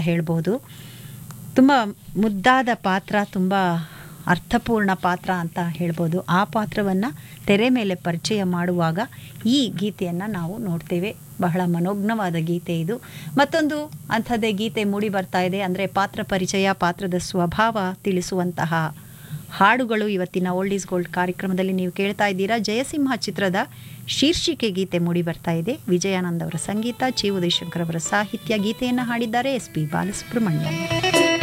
ಹೇಳ್ಬೋದು ತುಂಬ ಮುದ್ದಾದ ಪಾತ್ರ ತುಂಬ ಅರ್ಥಪೂರ್ಣ ಪಾತ್ರ ಅಂತ ಹೇಳ್ಬೋದು ಆ ಪಾತ್ರವನ್ನು ತೆರೆ ಮೇಲೆ ಪರಿಚಯ ಮಾಡುವಾಗ ಈ ಗೀತೆಯನ್ನು ನಾವು ನೋಡ್ತೇವೆ ಬಹಳ ಮನೋಜ್ಞವಾದ ಗೀತೆ ಇದು ಮತ್ತೊಂದು ಅಂಥದ್ದೇ ಗೀತೆ ಮೂಡಿ ಬರ್ತಾ ಇದೆ ಅಂದರೆ ಪಾತ್ರ ಪರಿಚಯ ಪಾತ್ರದ ಸ್ವಭಾವ ತಿಳಿಸುವಂತಹ ಹಾಡುಗಳು ಇವತ್ತಿನ ಓಲ್ಡ್ ಈಸ್ ಗೋಲ್ಡ್ ಕಾರ್ಯಕ್ರಮದಲ್ಲಿ ನೀವು ಕೇಳ್ತಾ ಇದ್ದೀರಾ ಜಯಸಿಂಹ ಚಿತ್ರದ ಶೀರ್ಷಿಕೆ ಗೀತೆ ಮೂಡಿ ಬರ್ತಾ ಇದೆ ವಿಜಯಾನಂದ್ ಅವರ ಸಂಗೀತ ಚಿ ಉದಯಶಂಕರ್ ಅವರ ಸಾಹಿತ್ಯ ಗೀತೆಯನ್ನು ಹಾಡಿದ್ದಾರೆ ಎಸ್ ಪಿ ಬಾಲಸುಬ್ರಹ್ಮಣ್ಯಂ